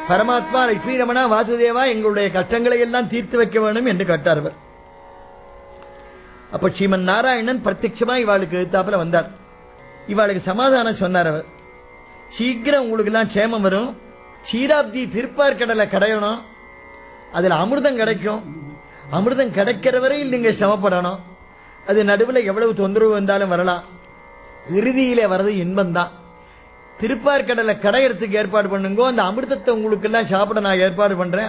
பரமாத்மா லட்சுமி ரமணா வாசுதேவா எங்களுடைய கஷ்டங்களை எல்லாம் தீர்த்து வைக்க வேணும் என்று கேட்டார் அவர் அப்ப ஸ்ரீமன் நாராயணன் பிரத்யட்சமா இவாளுக்கு எதிர்த்தாப்புல வந்தார் இவாளுக்கு சமாதானம் சொன்னார் அவர் சீக்கிரம் உங்களுக்கு எல்லாம் க்ஷேமம் வரும் க்ஷீராப்தி திருப்பார் கடலை கடையணும் அதுல அமிர்தம் கிடைக்கும் அமிர்தம் கிடைக்கிற வரையில் நீங்க சிரமப்படணும் அது நடுவில் எவ்வளவு தொந்தரவு வந்தாலும் வரலாம் இறுதியில வர்றது இன்பம் தான் திருப்பார் கடலை கடையறதுக்கு ஏற்பாடு பண்ணுங்க அந்த அமிர்தத்தை உங்களுக்கு எல்லாம் சாப்பிட நான் ஏற்பாடு பண்றேன்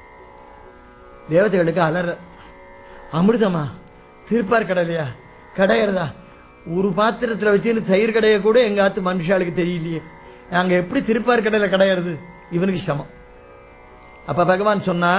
தேவதைகளுக்கு அலற அமிர்தமா திருப்பார் கடலையா கடையிறதா ஒரு பாத்திரத்தில் வச்சு தயிர் கடையை கூட எங்க ஆத்து மனுஷாளுக்கு தெரியலையே நாங்க எப்படி திருப்பார் கடையில கடையிறது இவனுக்கு சிரமம் அப்ப பகவான் சொன்னா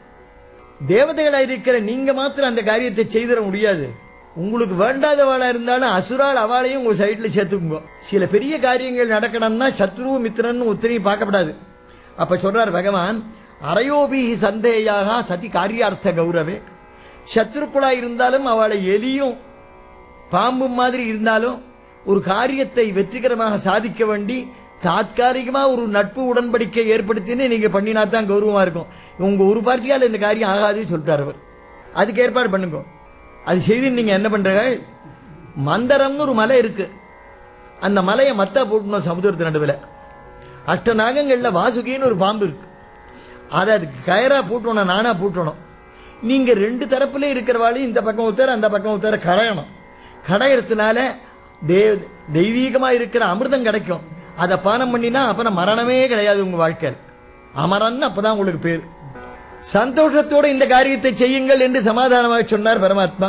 தேவதைகளா இருக்கிற நீங்க மாத்திரம் அந்த காரியத்தை செய்திட முடியாது உங்களுக்கு வேண்டாதவாளா இருந்தாலும் அசுரால் அவளையும் உங்க சைட்ல சேர்த்துக்குங்க சில பெரிய காரியங்கள் நடக்கணும்னா சத்ரு மித்திரன் உத்திரையும் பார்க்கப்படாது அப்ப சொல்றார் பகவான் அரையோபி சந்தேயாக சதி காரியார்த்த கௌரவே சத்ருக்குளா இருந்தாலும் அவளை எலியும் பாம்பு மாதிரி இருந்தாலும் ஒரு காரியத்தை வெற்றிகரமாக சாதிக்க வேண்டி தாத்காலிகமா ஒரு நட்பு உடன்படிக்கை ஏற்படுத்தின்னு நீங்க பண்ணினா தான் கௌரவமா இருக்கும் உங்க ஒரு பார்ட்டியால இந்த காரியம் ஆகாதுன்னு சொல்லிட்டார் அவர் அதுக்கு ஏற்பாடு பண்ணுங்க அது செய்து நீங்க என்ன பண்றீர்கள் மந்தரம்னு ஒரு மலை இருக்கு அந்த மலையை மத்தா போட்டணும் சமுதிரத்து நடுவில் அஷ்ட நாகங்கள்ல வாசுகின்னு ஒரு பாம்பு இருக்கு அதை அதுக்கு கயரா பூட்டணும் நானா பூட்டணும் நீங்க ரெண்டு தரப்புல இருக்கிறவாளையும் இந்த பக்கம் உத்தர அந்த பக்கம் உத்தர கடையணும் கடையறதுனால தேவ தெய்வீகமா இருக்கிற அமிர்தம் கிடைக்கும் அதை பானம் பண்ணினா அப்புறம் மரணமே கிடையாது உங்க வாழ்க்கையில் அமரன் அப்பதான் உங்களுக்கு பேர் சந்தோஷத்தோட இந்த காரியத்தை செய்யுங்கள் என்று சமாதானமாக சொன்னார் பரமாத்மா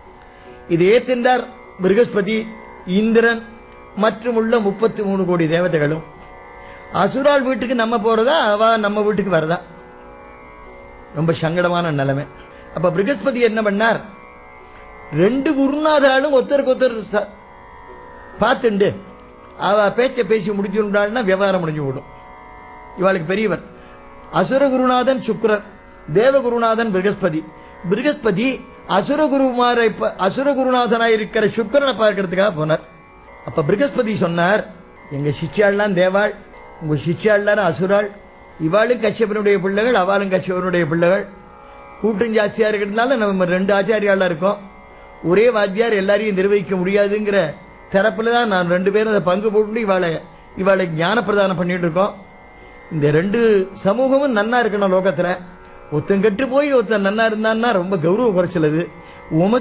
இது ஏத்தின்றார் பிருகஸ்பதி இந்திரன் மற்றும் உள்ள முப்பத்தி மூணு கோடி தேவதைகளும் அசுரால் வீட்டுக்கு நம்ம போறதா அவ நம்ம வீட்டுக்கு வரதா ரொம்ப சங்கடமான நிலைமை அப்ப பிருகஸ்பதி என்ன பண்ணார் ரெண்டு குருநாதாலும் ஒருத்தருக்கு ஒருத்தர் ச- பார்த்துண்டு அவ பேச்ச பேசி முடிச்சுட்டாள்னா விவகாரம் முடிஞ்சு விடும் இவளுக்கு பெரியவர் அசுர குருநாதன் சுக்கிரன் தேவ குருநாதன் பிருகஸ்பதி பிருகஸ்பதி அசுர குருமாரை ப- அசுர குருநாதனாய் இருக்கிற சுக்கிரனை பார்க்கறதுக்காக போனார் அப்ப பிருகஸ்பதி சொன்னார் எங்க சிஷ்யாள்லாம் தேவாள் உங்க சிஷ்யாள்லாம் அசுராள் இவாளும் கஷ்யப்பனுடைய பிள்ளைகள் அவளும் கஷ்யப்பனுடைய பிள்ளைகள் கூட்டம் ஜாஸ்தியா இருக்கிறதுனால நம்ம ரெண்டு ஆச்சாரியாளா இருக்கோம் ஒரே வாத்தியார் எல்லாரையும் நிர்வகிக்க முடியாதுங்கிற தரப்புல தான் நான் ரெண்டு பேரும் அதை பங்கு போட்டு இவாளை இவாளை ஞான பிரதானம் பண்ணிட்டு இருக்கோம் இந்த ரெண்டு சமூகமும் நன்னா இருக்கணும் லோகத்துல ஒருத்தன் கெட்டு போய் ஒருத்தன் நன்னா இருந்தான்னா ரொம்ப கௌரவ குறைச்சல் அது உமக்கு